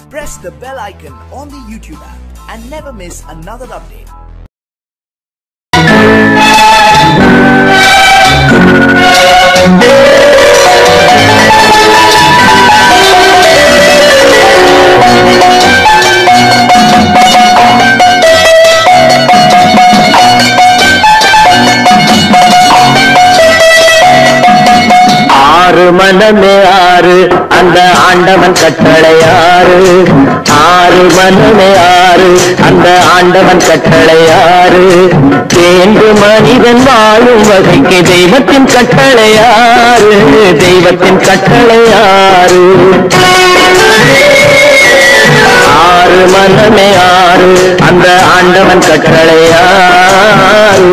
press the bell icon on the YouTube app and never miss another update. ஆறு மனமே ஆறு அந்த ஆண்டவன் கட்டளை ஆறு ஆறு மனமே ஆறு அந்த ஆண்டவன் கட்டளை ஆறு தேர்ந்து மனிதன் வாழும் வகைக்கு தெய்வத்தின் கட்டளை ஆறு தெய்வத்தின் கட்டளை ஆறு ஆறு மனமே ஆறு அந்த ஆண்டவன் கட்டளை ஆறு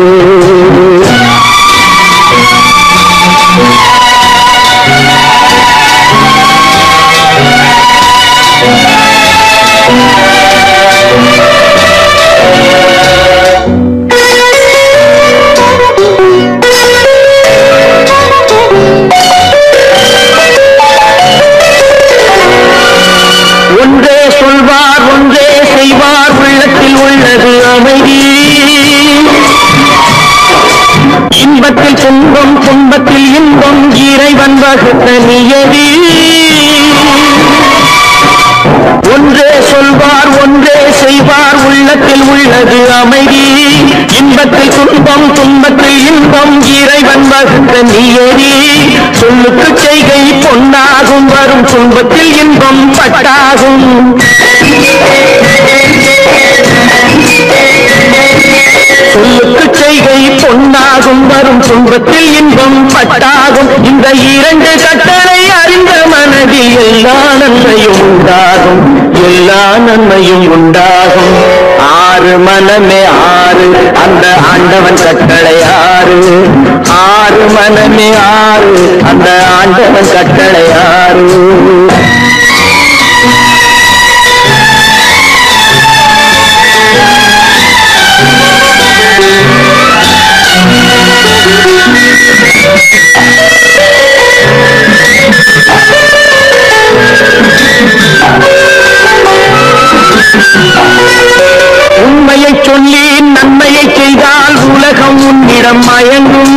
ஒன்றே சொல்வார் ஒன்றே செய்வார் உள்ளத்தில் உள்ளது அமைதி இன்பத்தில் துன்பம் துன்பத்தில் இன்பம் இறைவன் வகுத்த நியதி ஒன்றே சொல்வார் ஒன்றே செய்வார் உள்ளத்தில் உள்ளது அமைதி இன்பத்தில் துன்பம் துன்பத்தில் இன்பம் இறைவன் வகுத்த நியதி சொல்லுக்கு செய்கை பொன்னாகும் வரும் துன்பத்தில் இன்பம் பட்டாகும் சொல்லுக்கு செய்கை பொன்னாகும் வரும் துன்பத்தில் இன்பம் பட்டாகும் இந்த இரண்டு கட்டளை அறிந்த மனதில் எல்லா நன்மையும் உண்டாகும் எல்லா நன்மையும் உண்டாகும் ஆறு மனமே ஆறு அந்த ஆண்டவன் கட்டளை ஆறு ஆறு மனமே ஆறு அந்த ஆண்டவன் கட்டளை ஆறு உண்மையை சொல்லி நன்மையை செய்தால் உலகம் உன்னிடம் மயங்கும்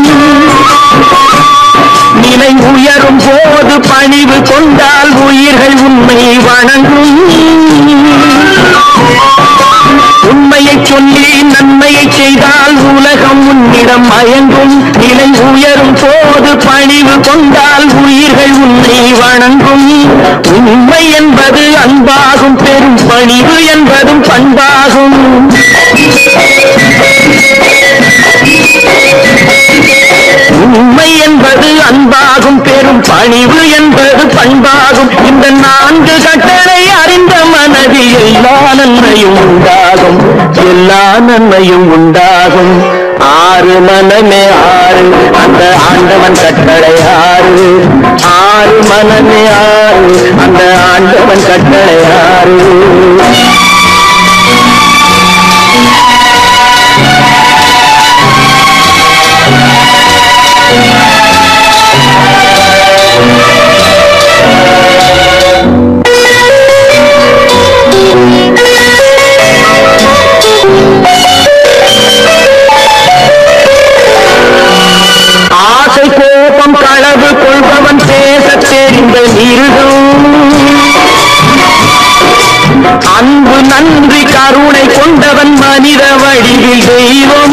நிலை உயரும் போது பணிவு கொண்டால் உயிர்கள் உண்மை வணங்கும் உண்மையை சொல்லி நன்மையை செய்தால் உலகம் உன்னிடம் மயங்கும் நிலை உயரும் போது பணிவு கொண்டால் உயிர்கள் உன்னை வணங்கும் உண்மை என்பது அன்பாகும் பெரும் பணிவு என்பதும் பண்பாகும் உண்மை என்பது அன்பாகும் பெரும் பணிவு என்பது பண்பாகும் இந்த நான்கு கட்டளை அறிந்த மனதில் எல்லா நன்மையும் உண்டாகும் எல்லா நன்மையும் உண்டாகும் ஆறு மனமே ஆறு அந்த ஆண்டவன் கட்டளை ஆறு ஆறு மனமே ஆறு அந்த ஆண்டவன் கட்டளை ஆறு ஆசை கோபம் களவு கொள்பவன் பேசத் தெரிந்த மிருகம் அன்பு நன்றி கருணை கொண்டவன் மனித வடிவில் தெய்வம்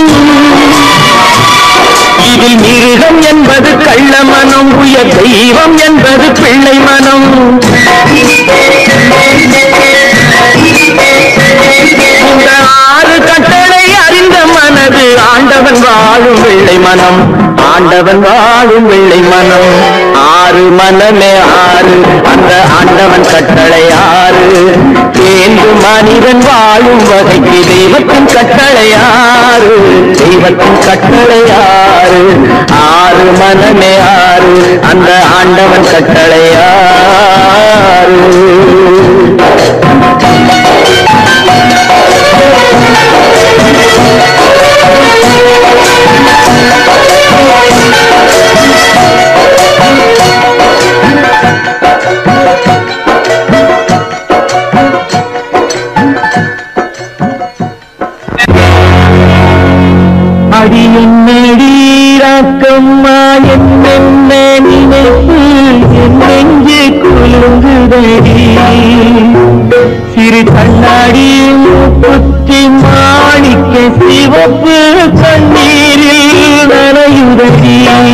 இதில் மிருகம் என்பது கள்ள மனம் உயர் தெய்வம் என்பது பிள்ளை மனம் இந்த ஆறு கட்டளை அறிந்த மனது ஆண்டவன் வாழும் வெள்ளை மனம் ஆண்டவன் வாழும் வெள்ளை மனம் ஆறு மனமே ஆறு அந்த ஆண்டவன் கட்டளை ஆறு தேர்ந்து மனிதன் வாழும் வகைக்கு தெய்வத்தின் கட்டளை ஆறு தெய்வத்தின் கட்டளை ஆறு ஆறு மனமே ஆறு அந்த ஆண்டவன் கட்டளை ஆறு சிறு கண்ணாடி குத்தி மாணிக்க சிவப்பு கண்ணீரில் நனையுதடி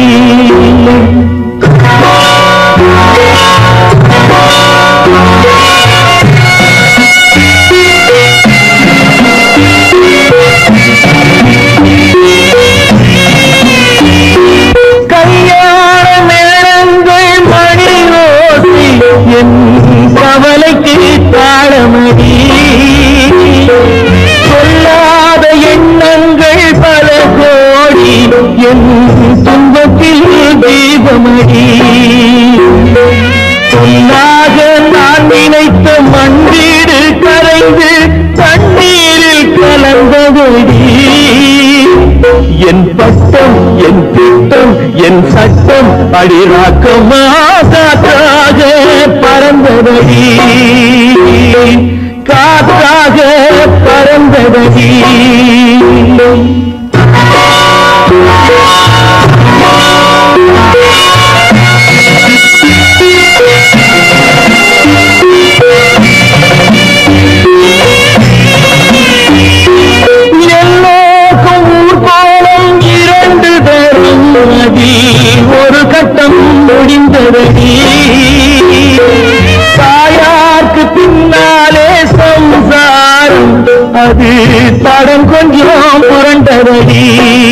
கல்யாண நேரங்கள் மணி ஓசி என் கவலைக்கு தாளமடி சொல்லாத எண்ணங்கள் பல கோடி என் துன்பத்தில் தீபமடி சொல்லாக நான் நினைத்த மண்ணீடு கரைந்து தண்ணீரில் கலந்தபடி என் பட்டம் என் திட்டம் என் சட்டம் அடிராக்கமாக பறந்தபடி காற்றாக பறந்தபடி எல்லோருக்கும் ஊர்கோலம் இரண்டு தரும் அதில் ஒரு கட்டம் முடிந்ததடி தாயார்க்கு பின்னாலே சம்சாரம் அது தடம் கொஞ்சம் புரண்டதடி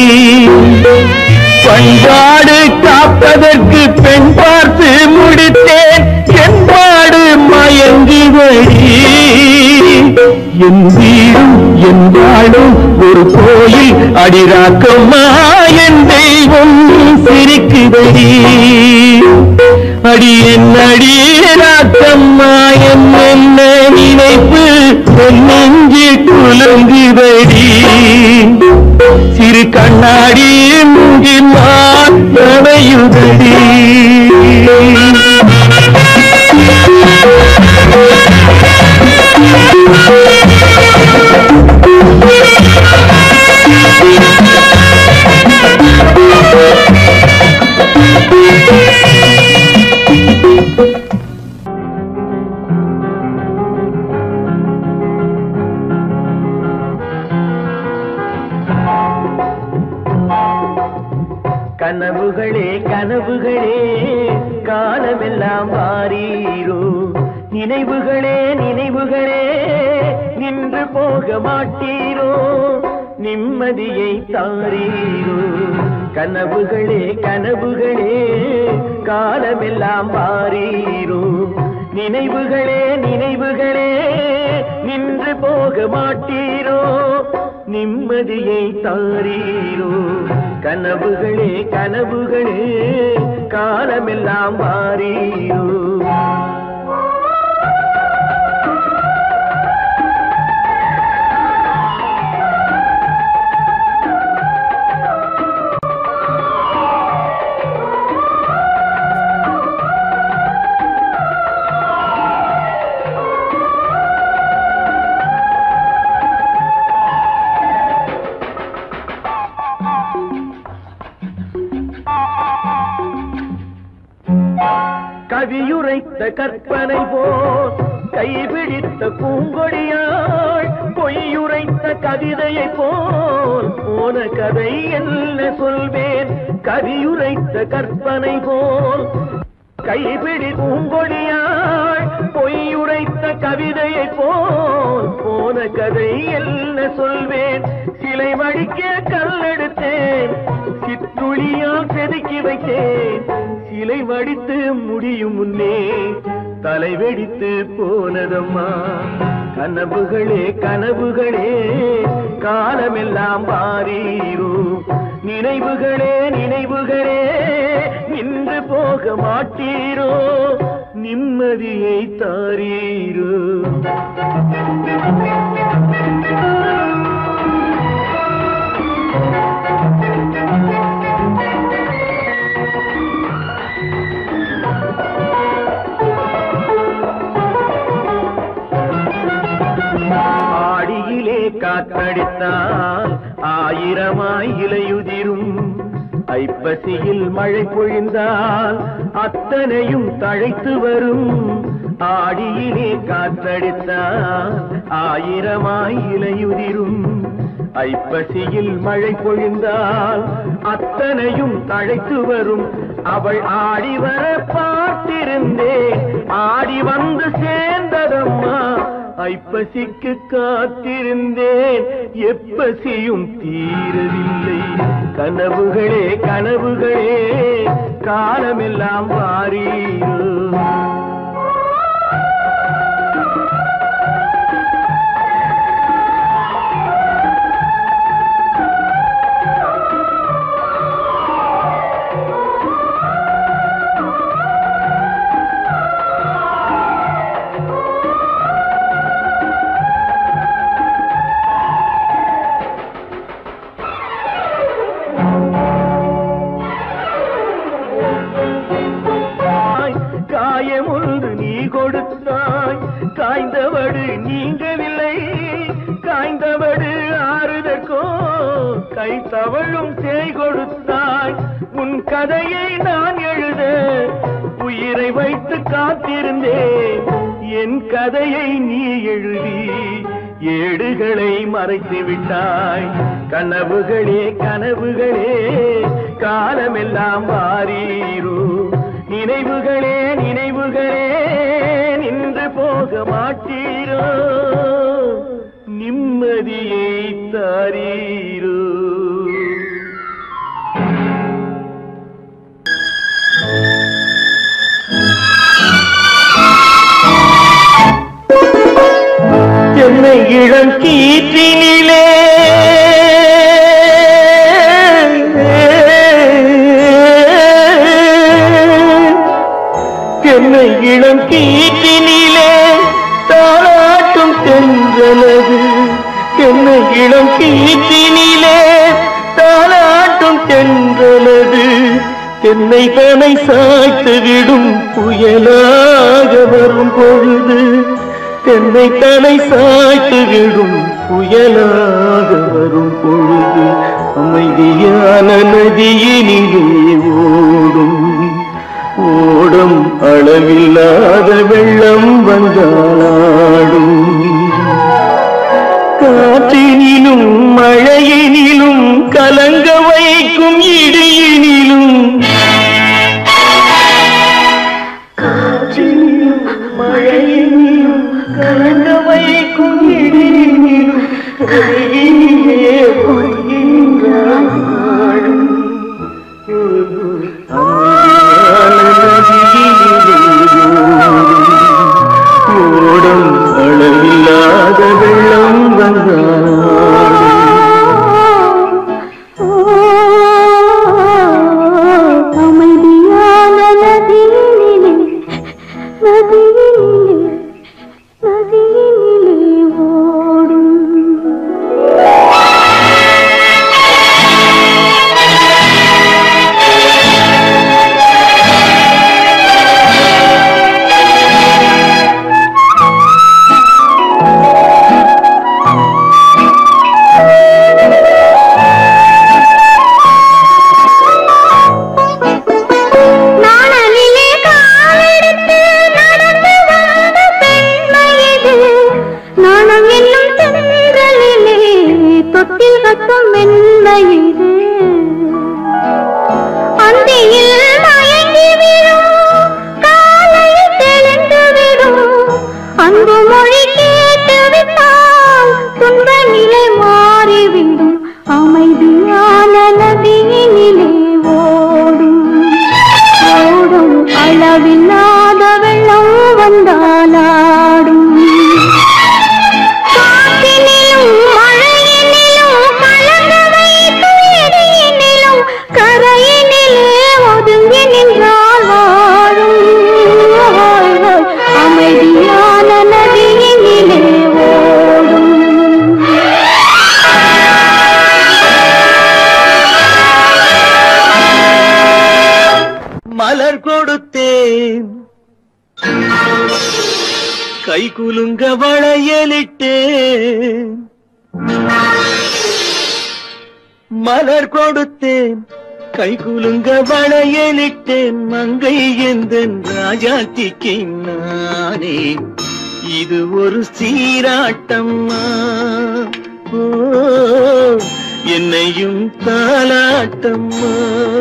பண்பாடு காப்பதற்கு பெண் பார்த்து முடித்தேன் என்பாடு மயங்குதடி என் வீடும் என் வாழும் ஒரு கோயில் அடிராக்கம்மா என் தெய்வம் சிரிக்குதடி அடி என் அடிராக்கம்மா என் என்ன நினைப்பு என் நெஞ்சு குலுங்குதடி சிறு கண்ணாடி முங்கினால் நனையுதடி கனவுகளே கனவுகளே காலமெல்லாம் மாறீரோ நினைவுகளே நினைவுகளே நின்று போக மாட்டீரோ நிம்மதியை தாரீரோ கனவுகளே கனவுகளே காலமெல்லாம் மாறீரோ நினைவுகளே நினைவுகளே நின்று போக மாட்டீரோ நிம்மதியை தாரீரோ கனவுகளே கனவுகளே காலமெல்லாம் மாறீரோ கவியுரைத்த கற்பனை போல் கைபிடித்த பூங்கொடியாள் பொய்யுரைத்த கவிதையை போல் போன கதை என்ன சொல்வேன் கவியுரைத்த கற்பனை போல் கைபிடி பூங்கொடியாள் பொய்யுரைத்த கவிதையை போல் போன கதை என்ன சொல்வேன் சிலை வடிக்க கல்லெடுத்தேன் சிற்றுளியால் செதுக்கி வைத்தேன் சிலை வடித்து முடியும் முன்னே தலை வெடித்து போனதம்மா கனவுகளே கனவுகளே காலமெல்லாம் மாறீரோ நினைவுகளே நினைவுகளே நின்று போக மாட்டீரோ நிம்மதியை தாரீரோ ஆடியிலே காற்றடித்தால் ஆயிரமாய் இலையுதிரும் ஐப்பசியில் மழை பொழிந்தால் அத்தனையும் தழைத்து வரும் ஆடியிலே காற்றடித்தான் ஆயிரமாய் இலையுதிரும் ஐப்பசியில் மழை பொழிந்தால் அத்தனையும் தழைத்து வரும் அவள் ஆடி வர பார்த்திருந்தேன் ஆடி வந்து சேர்ந்ததம்மா ஐப்பசிக்கு காத்திருந்தேன் எப்பசியும் தீரவில்லை கனவுகளே கனவுகளே காலமெல்லாம் வாரீரோ கொடுத்தாய் காயம் ஒன்று நீ கொடுத்தாய் காய்ந்தவடு நீங்கவில்லை காய்ந்தவடு ஆறுதற்கோ கை தவழும் தேய் கொடுத்தாய் உன் கதையை நான் எழுத உயிரை வைத்து காத்திருந்தேன் என் கதையை நீ எழுதி ஏடுகளை மறைத்து விட்டாய் கனவுகளே கனவுகளே காலமெல்லாம் வாரீரோ நினைவுகளே நினைவுகளே நின்று போக மாட்டீரோ நிம்மதியை தாரீரோ என்னை இளம் கீற்றினிலே என்னை இளம் கீற்றினிலே தாளாட்டும் தென்றலது என்னை இளம் கீற்றினிலே தாளாட்டும் தென்றலது என்னை தனை சாய்த்து விடும் புயலாக வரும் பொழுது என்னை தலை சாய்த்து விடும் புயலாக வரும் பொழுது அமைதியான நதியினிலே ஓடும் ஓடும் அளவில்லாத வெள்ளம் வந்தாளாடும் காற்றினிலும் மழையினிலும் கலங்க வைக்கும் இடியினிலும் காற்றினிலும் மழையினிலும் கலங்க வைக்கும் இடியினிலும் கையினிலே பொய்கின்றான் நாடும். அமைதியான நதியினிலே ஓடும் ஓடும் அளவில்லாத வெள்ளம் வந்தாடும் அமைதியான நதியினிலே நதியினிலே நதியினிலே ஓடும் நாணலிலே காலெடுத்து நடந்து வந்த பெண்மை இது. நாணம் என்னும் தென்றலிலே தொட்டில் கட்டும் மென்மை இது. அந்தியில் மயங்கி விழும், காலையில் தெளிந்து விடும். அன்பு மொழி கேட்டு விட்டால் துன்ப நிலை மாறிவிடும் அமைதியான நதியினிலே ஓடும் ஓடும் அளவில்லாத வெள்ளம் வந்தாலாடும் காற்றினிலும் மழையினிலும் கலங்க வைக்கும் இடியினிலும் கரையினிலே ஒதுங்கி நின்றால் வாழும் வாழ்வாள். அமைதியான நதியினிலே ஓடும் மலர் கொடுத்தேன் கை குலுங்க வளையலிட்டேன் மலர் கொடுத்தேன் கை குலுங்க வளையலிட்டேன் மங்கை எந்தன் ராஜாத்திக்கு நானே இது ஒரு சீராட்டம்மா ஓ என்னையும் தாலாட்டம்மா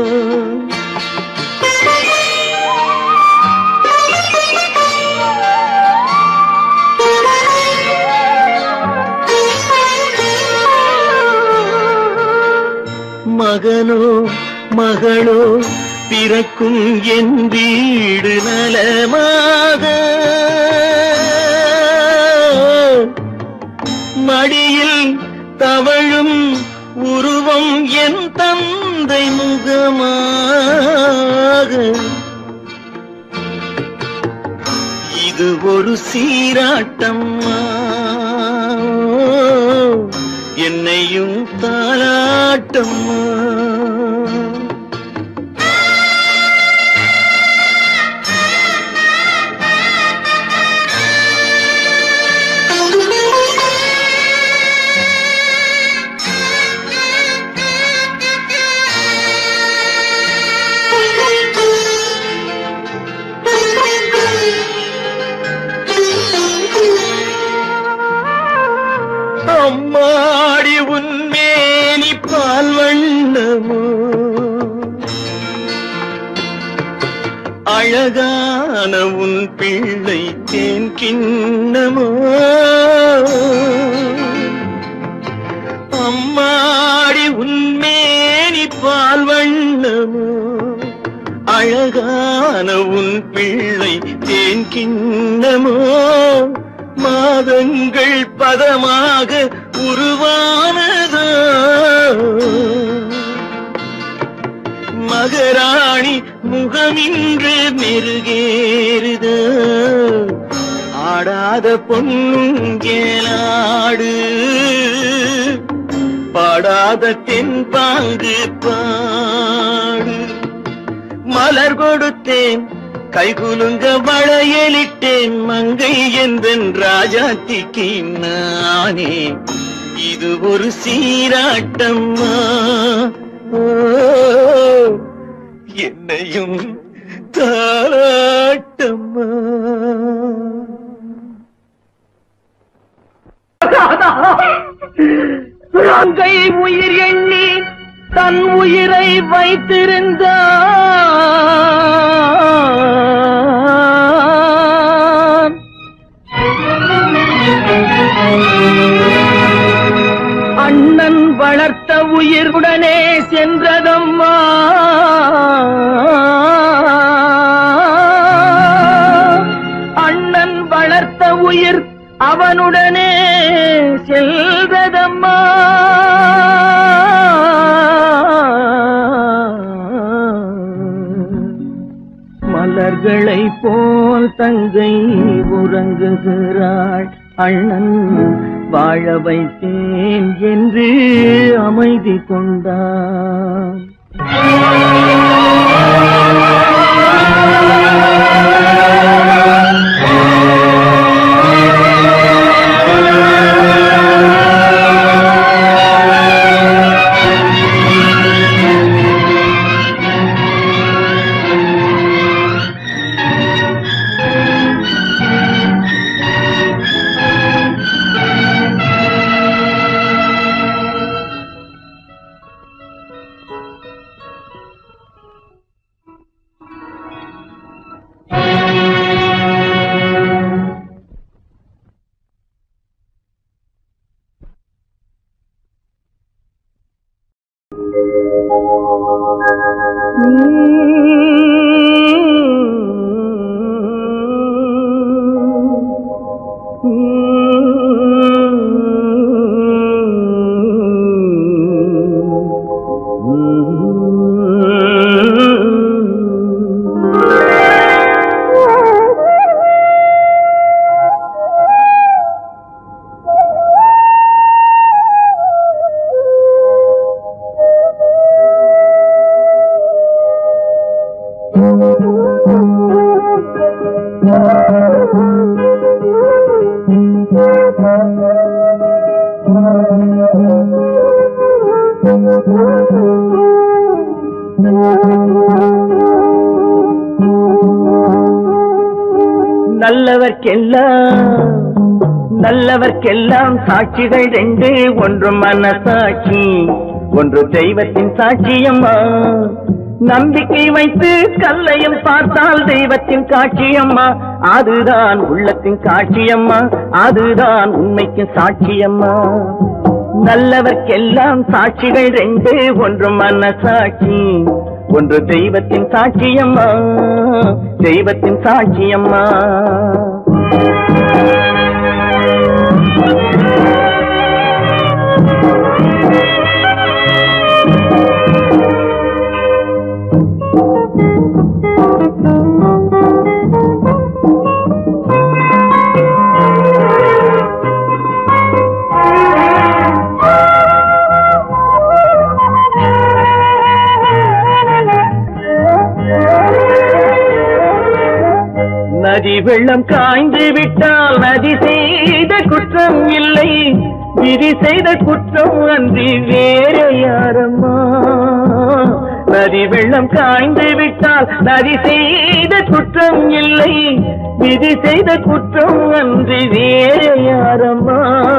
மகனோ மகளோ பிறக்கும் என் வீடு நலமாக மடியில் தவழும் உருவம் என் தந்தை முகமாக இது ஒரு சீராட்டம்மா என்னையும் தாளாட்டம்மா அம்மாடி உன்மேனி பால் வண்ணமோ அழகான உன் பிள்ளை தேன் கிண்ணமோ அம்மாடி உன்மேனி பால் வண்ணமோ அழகான உன் பிள்ளை தேன் கிண்ணமோ மாதங்கள் பதமாக உருவானதோ மகராணி முகமின்று மெருகேறுதோ ஆடாத பொன்னுங்கேலாடு பாடாத தென்பாங்கு பாடு மலர் கொடுத்தேன் கைகுலுங்க வளையலிட்டேன் மங்கை எந்தன் ராஜாத்திக்கு நானே இது ஒரு சீராட்டம்மா ஓ, என்னையும் தாராட்டம்மா மங்கை உயிர் எண்ணி தன் உயிரை வைத்திருந்தான் அண்ணன் வளர்த்த உயிருடனே சென்றதம்மா அண்ணன் வளர்த்த உயிர் அவனுடனே செல்வதம்மா மலர்களை போல் தங்கை உறங்குகிறாள் அண்ணன் வாழ வைத்தேன் என்று அமைதி கொண்டான் Thank you. நல்லவர்க்கெல்லாம் நல்லவர்க்கெல்லாம் சாட்சிகள் ரெண்டு ஒன்று மனசாட்சி ஒன்று தெய்வத்தின் சாட்சியம்மா நம்பிக்கை வைத்து கல்லையும் பார்த்தால் தெய்வத்தின் காட்சியம்மா அதுதான் உள்ளத்தின் காட்சியம்மா அதுதான் உண்மைக்கு சாட்சியம்மா நல்லவர்க்கெல்லாம் சாட்சிகள் ரெண்டு ஒன்று மனசாட்சி ஒன்று தெய்வத்தின் சாட்சியம்மா தெய்வத்தின் சாட்சியம்மா நதி வெள்ளம் காய்ந்து விட்டால் நதி செய்த குற்றம் இல்லை விதி செய்த குற்றம் அன்றி வேற யாரம்மா நதி வெள்ளம் காய்ந்து விட்டால் நதி செய்த குற்றம் இல்லை விதி செய்த குற்றம் அன்றி வேற யாரம்மா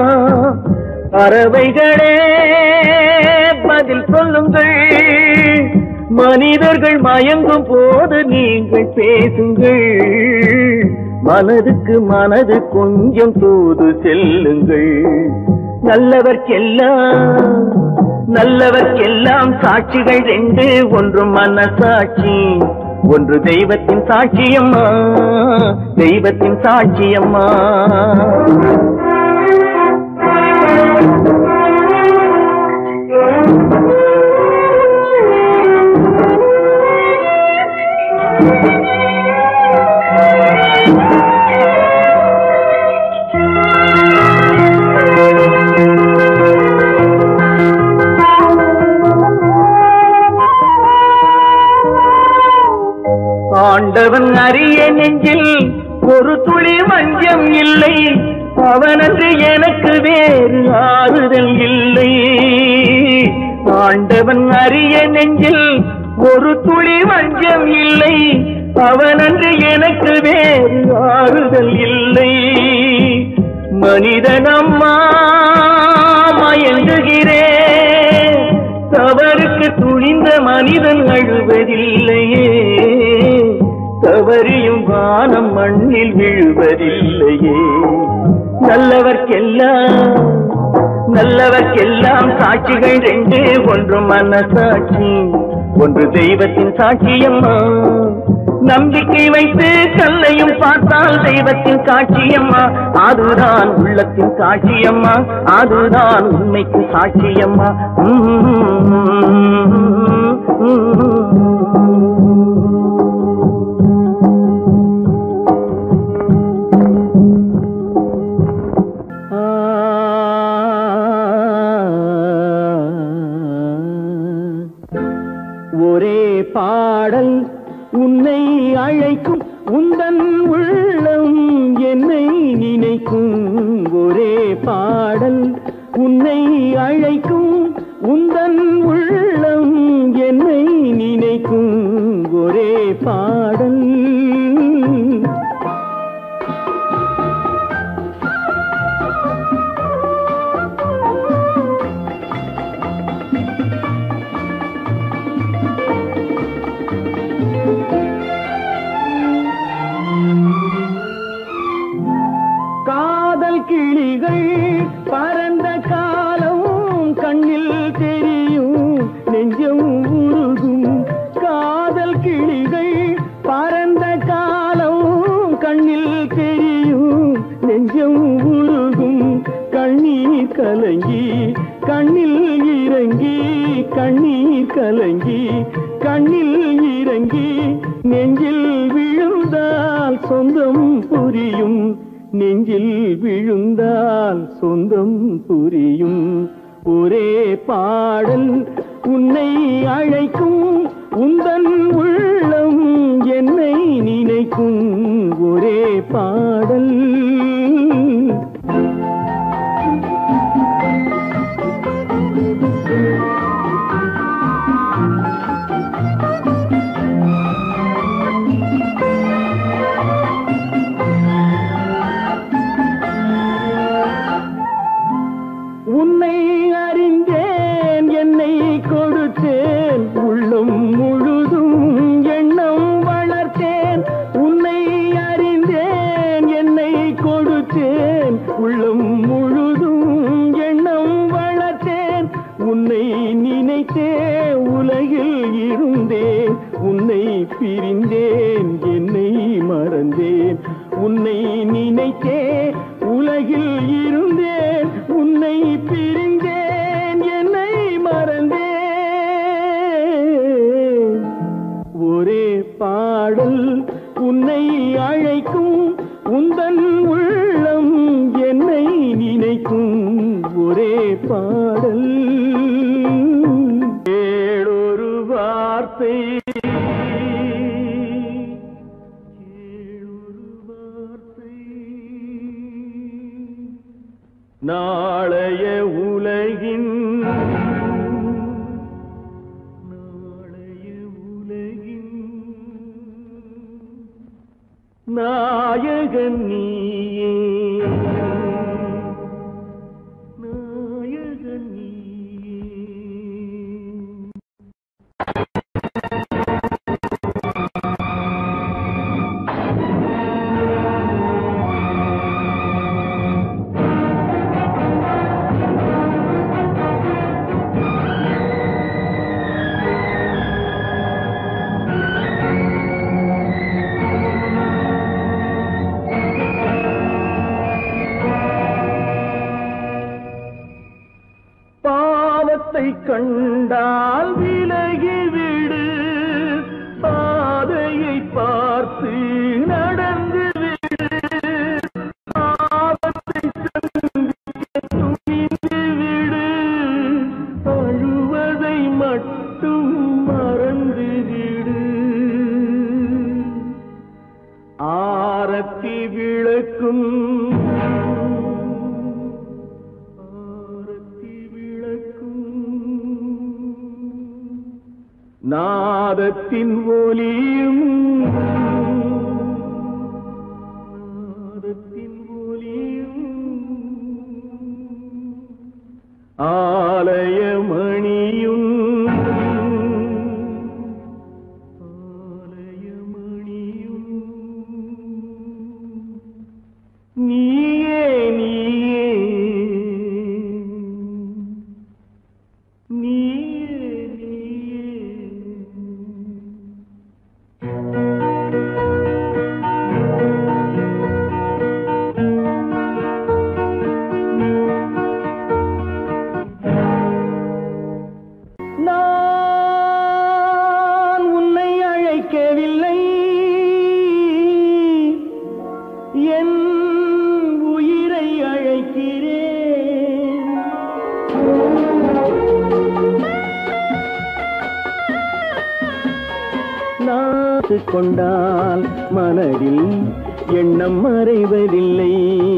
பறவைகளே பதில் சொல்லுங்கள் மனிதர்கள் மயங்கும் போது நீங்கள் பேசுங்கள் மனதுக்கு மனது கொஞ்சம் தூது செல்லுங்கள் நல்லவர்க்கெல்லாம் நல்லவர்க்கெல்லாம் சாட்சிகள் ரெண்டு ஒன்று மனசாட்சி ஒன்று தெய்வத்தின் சாட்சியம்மா தெய்வத்தின் சாட்சியம்மா ஆண்டவன் அறிய நெஞ்சில் ஒரு துளி வஞ்சம் இல்லை அவனன்று எனக்கு வேறு ஆறுதல் இல்லை ஆண்டவன் அறிய நெஞ்சில் ஒரு துளி வஞ்சம் இல்லை அவனன்று எனக்கு வேறு ஆறுதல் இல்லை மனிதனம்மா மயங்குகிறேன் தவறுக்கு துணிந்த மனிதன் அழுவதில்லையே தவறியும் வானம் மண்ணில் விழுவதில்லையே நல்லவர்க்கெல்லாம் நல்லவர்க்கெல்லாம் சாட்சிகள் ரெண்டு ஒன்று மனசாட்சி ஒன்று தெய்வத்தின் சாட்சியம்மா நம்பிக்கை வைத்து கல்லையும் பார்த்தால் தெய்வத்தின் காட்சியம்மா அதுதான் உள்ளத்தின் காட்சியம்மா அதுதான் உண்மைக்கு சாட்சியம்மா ஒரே பாடல் உன்னை அழைக்கும் உந்தன் உள்ளம் என்னை நினைக்கும் ஒரே பாடல் உன்னை அழைக்கும் உந்தன் உள்ளம் என்னை நினைக்கும் ஒரே பாடல் காதல் கிளிகள் பறந்த காலம் கண்ணில் தெரியும் நெஞ்சம் உருகும் காதல் கிளிகள் பறந்த காலம் கண்ணில் தெரியும் நெஞ்சம் உருகும் கண்ணீர் கலங்கி கண்ணில் இறங்கி கண்ணீர் கலங்கி கண்ணில் இறங்கி நெஞ்சில் விழுந்தால் சொந்தம் புரியும் நெஞ்சில் விழுந்தால் சொந்தம் புரியும் ஒரே பாடல் உன்னை அழைக்கும் உந்தன் உள்ளம் என்னை நினைக்கும் ஒரே பாடல் நினைத்தேன் உள்ளம் முழுதும் எண்ணம் வளர்த்தேன் உன்னை நினைத்தே உலகில் இருந்தேன் உன்னை பிரிந்தேன் என்னை மறந்தேன் உன்னை நினைத்தே உலகில் இருந்தேன் உன்னை பிரிந்தேன் என்னை மறந்தேன் ஒரே பாடல் உன்னை அழைக்கும் உந்தன் உள்ளம் என்னை நினைக்கும் ஒரே பாடல் ஏழொரு வார்த்தை ஏழொரு வார்த்தை நாளைய உலகின் நாளைய உலகின் நாயகன் நீயே நாயகன் நீயே பாவத்தை கண்டால் விலகிவிடு பாதையை பார்த்து நடந்து விடு பாவத்தை சந்திக்க துணிந்து விடு அழுவதை மட்டும் மறந்து விடு ஆரத்தி விளக்கும் ஆரத்தி விளக்கும் நாதத்தின் ஒலியும் நாதத்தின் ஒலியும் ஆலயமணியும் ஆலயமணியும் நீயே நீயே நீயே நீயே நான் உன்னை அழைக்கவில்லை என் உயிரை அழைக்கிறேன் நாத்து கொண்டால் மனதில் எண்ணம் மறைவதில்லை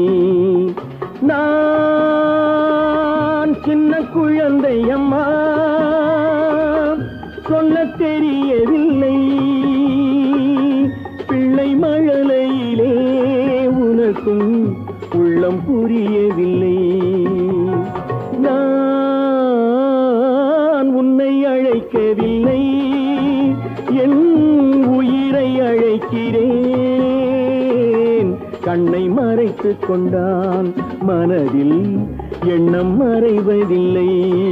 நான் சின்ன குழந்தை அம்மா சொல்ல தெரியவில்லை பிள்ளை மழலையிலே உனக்கும் உள்ளம் புரியவில்லை நான் உன்னை அழைக்கவில்லை என் உயிரை அழைக்கிறேன் கண்ணை மறைத்துக் கொண்டான் மனதில் எண்ணம் மறைவதில்லை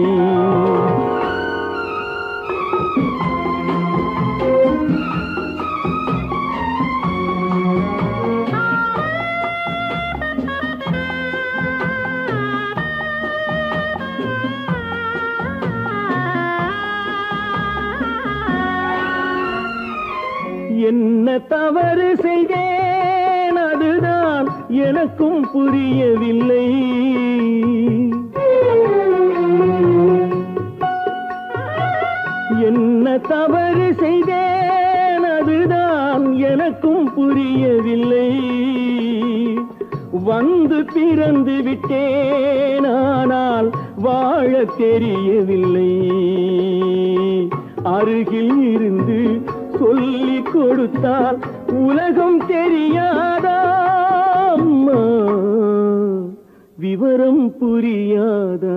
என்ன தவறு செய்தேன் அதுதான் எனக்கும் புரியவில்லை என்ன தவறு செய்தேன் அதுதான் எனக்கும் புரியவில்லை வந்து பிறந்து விட்டேன் ஆனால் வாழ தெரியவில்லை அருகில் இருந்து சொல்லிக் கொடுத்தால் உலகம் தெரியாதா அம்மா விவரம் புரியாதா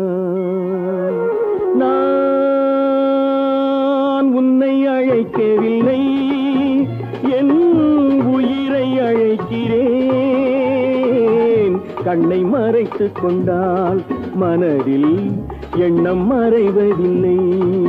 நான் உன்னை அழைக்கவில்லை என் உயிரை அழைக்கிறேன் கண்ணை மறைத்துக் கொண்டால் மனதில் எண்ணம் மறைவதில்லை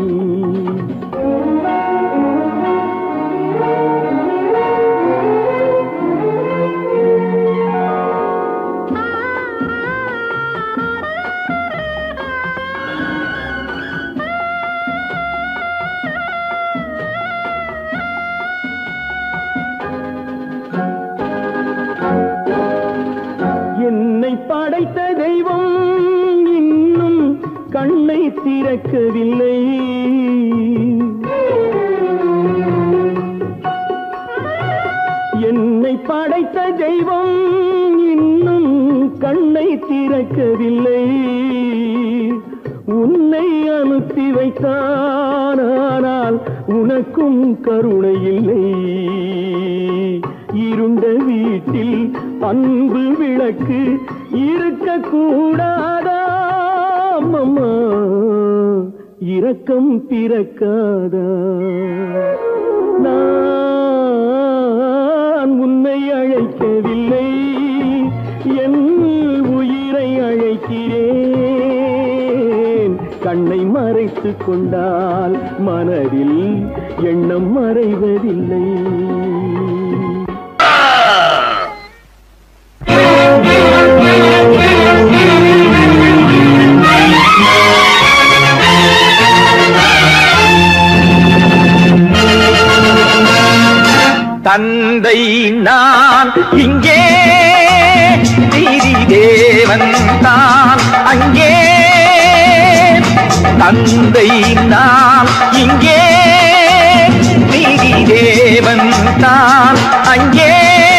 என்னை படைத்த தெய்வம் இன்னும் கண்ணை திறக்கவில்லை என்னை படைத்த தெய்வம் இன்னும் கண்ணை திறக்கவில்லை உன்னை அனுப்பி வைத்தான் ஆனால் உனக்கும் கருணை இல்லை இருண்ட வீட்டில் அன்பு விளக்கு இருக்க கூடாதா அம்மா இரக்கம் பிறக்காதா நான் உன்னை அழைக்கவில்லை என் உயிரை அழைக்கிறேன் கண்ணை மறைத்துக் கொண்டால் மனதில் எண்ணம் மறைவதில்லை தந்தை நான் இங்கே நீதி தேவன் தான் அங்கே தந்தை நான் இங்கே நீதி தேவன் தான் அங்கே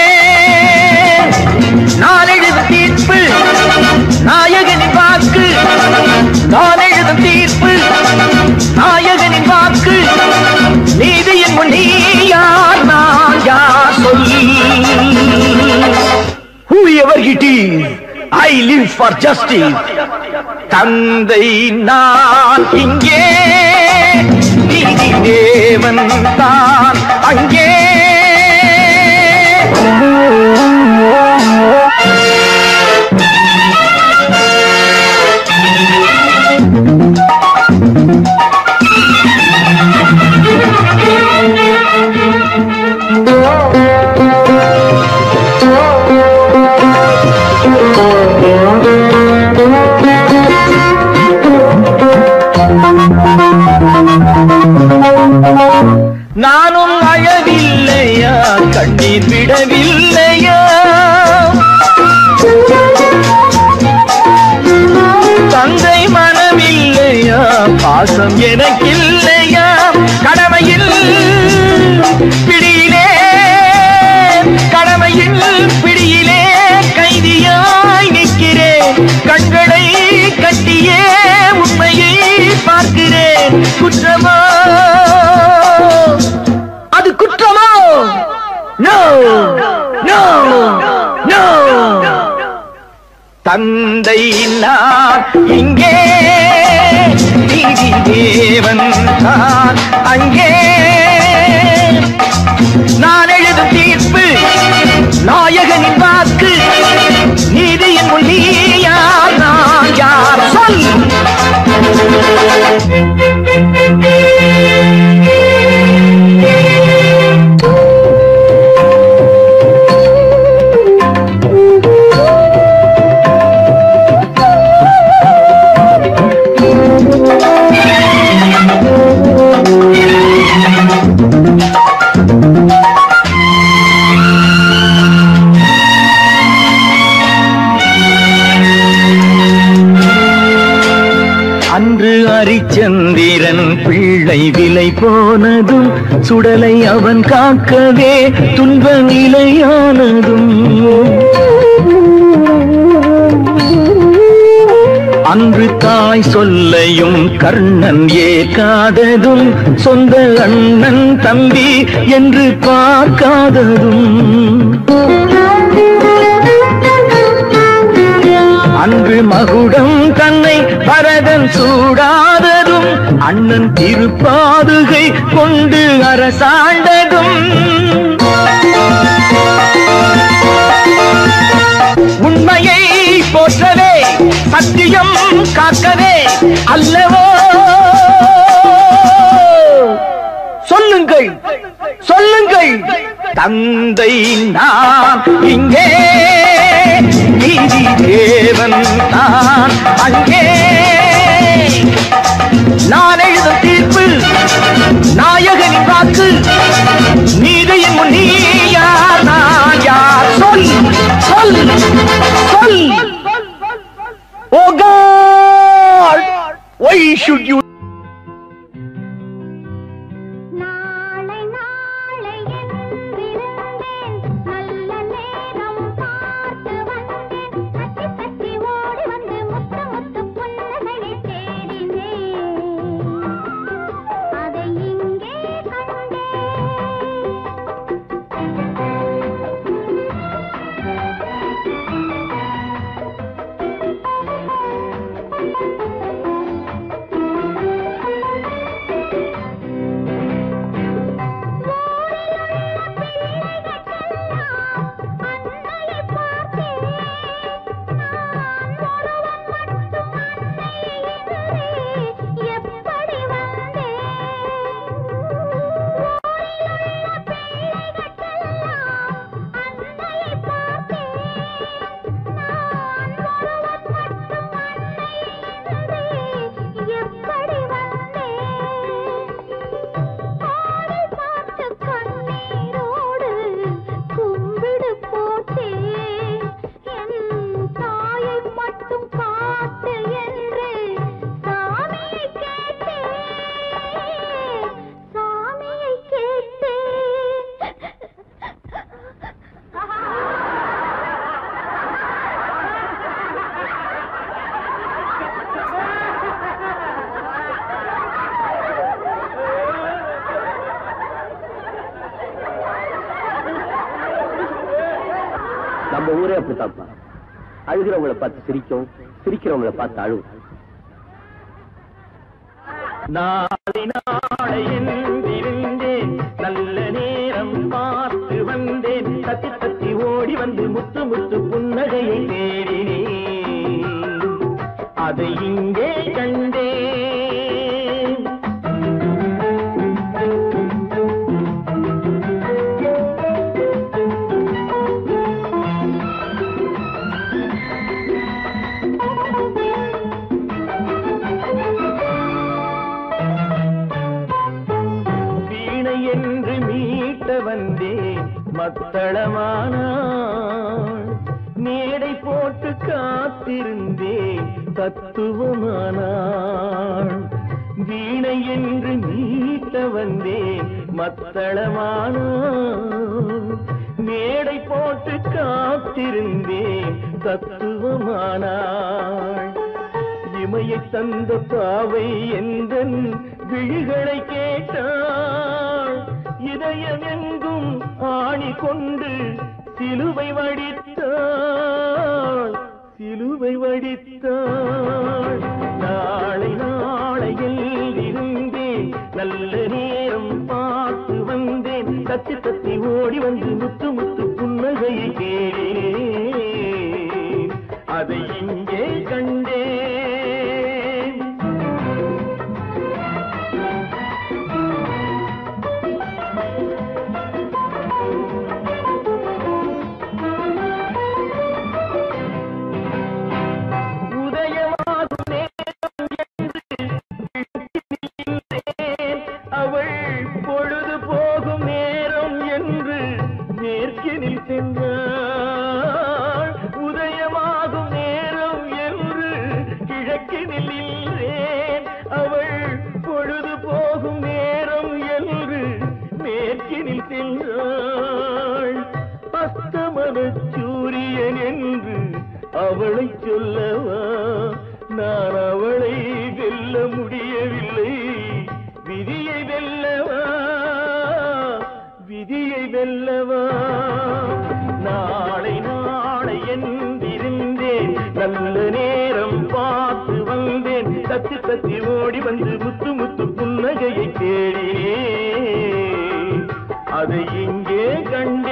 நான் எழுதும் தீர்ப்பு நாயகனின் வாக்கு நான் எழுதும் தீர்ப்பு நாயகனின் வாக்கு நீதியின் முன் நீ யார் நான் யார் சொல் whoever it is I live for justice தந்தை நான் இங்கே நீதி தேவன் தான் அங்கே நானும் அழவில்லையா கண்ணீர் விடவில்லையா தந்தை மனமில்லையா பாசம் எனக்கில்லையா கடமையில் பிடியிலே கடமையில் பிடியிலே கைதியாய் நிற்கிறேன் கண்களை கட்டியே உண்மையை பார்க்கிறேன் குற்றமா அது குற்றமோ நோ நோ நோ தந்தை நான் இங்கே நீதி தேவன் நான் அங்கே நான் எழுதும் தீர்ப்பு நாயகனின் வாக்கு நீதியின் முன் நீ யார் நான் யார் சொல் அன்று அரிச்சந்திரன் பிள்ளை விலை போனதும் சுடலை அவன் காக்கவே துன்ப நிலையானதும் அன்று தாய் சொல்லையும் கர்ணன் ஏற்காததும் சொந்த அண்ணன் தம்பி என்று பார்க்காததும் அன்று மகுடம் தன்னை பரதன் சூடாததும் அண்ணன் திருப்பாதுகை கொண்டு அரசாண்டதும் உண்மையை ராஜ்யம் காக்கவே அல்லவோ சொல்லுங்கள் சொல்லுங்கள் தந்தை நான் இங்கே நீதி தேவன் நான் அங்கே நான் எழுதும் தீர்ப்பு நாயகனின் வாக்கு நீதியின் முன் நீ யார் நான் யார் சொல் சொல் சொல் oh God why should you நாளை நாளை என்றிருந்தேன் நல்ல நேரம் பார்த்து வந்தேன் தட்டி தட்டி ஓடி வந்து முத்து முத்து புன்னகையை தேடினேன் அதை இங்கே கண்டேன் அன்னையை பார்த்தேன் நான் ஒருவன் மட்டும் அன்னை என்று எப்படி வந்தேன் ஊரிலுள்ள பிள்ளைகளுக்கெல்லாம் அன்னையை பார்த்தேன் நான் ஒருவன் மட்டும் அன்னை என்று எப்படி வந்தேன் ஆளை பார்த்து கண்ணீரோடு கும்பிடு போட்டே என் தாயை மட்டும் காட்டு என்று சாமியை கேட்டேன் சாமியை நம்ம ஊரே அப்படித்தான்ப்பா அழுகிறவங்கள பார்த்து சிரிக்கும் சிரிக்கிறவங்கள பார்த்து அழுவும் நாளை நாளை என்றிருந்தேன் நல்ல நேரம் பார்த்து வந்தேன் தத்தி தத்தி ஓடி வந்து முத்து முத்து புன்னகையை தேடினேன் அதை இங்கே கண்டேன் வீணை என்று மீட்ட வந்தேன் மத்தளமானாள் மேடை போட்டு காத்திருந்தேன் தத்துவமானாள் வீணை என்று மீட்ட வந்தேன் மத்தளமானாள் மேடை போட்டு காத்திருந்தேன் தத்துவமானாள் இமையை தந்த பாவை எந்தன் விழிகளை கேட்டாள் இதயம் எங்கும் ஆணி கொண்டு சிலுவை வடித்தாள் சிலுவை வடித்தாள் நாளை நாளையில் இருந்தேன் நல்ல நேரம் பார்த்து வந்தேன் தத்தி தத்தி ஓடி வந்து முத்து முத்து புன்னகையை கேட்டேன் அதை இங்கே கண்டேன் உதயமாகும் நேரம் என்று நின்றேன். அவள் பொழுது போகும் நேரம் என்று மேற்கினில் சென்றாள் உதயமாகும் நேரம் என்று கிழக்கினில் நின்றேன் அவள் பொழுது போகும் நேரம் என்று மேற்கினில் சென்றாள் அஸ்தமன சூரியன் என்று அவளை சொல்லவா நான் அவளை வெல்ல முடியவில்லை விதியை வெல்லவா விதியை வெல்லவா நாளை நாளை என்றிருந்தேன் நல்ல நேரம் பார்த்து வந்தேன் தத்தி தத்தி ஓடி வந்து முத்து முத்து புன்னகையை தேடினேன் அதை இங்கே கண்டேன்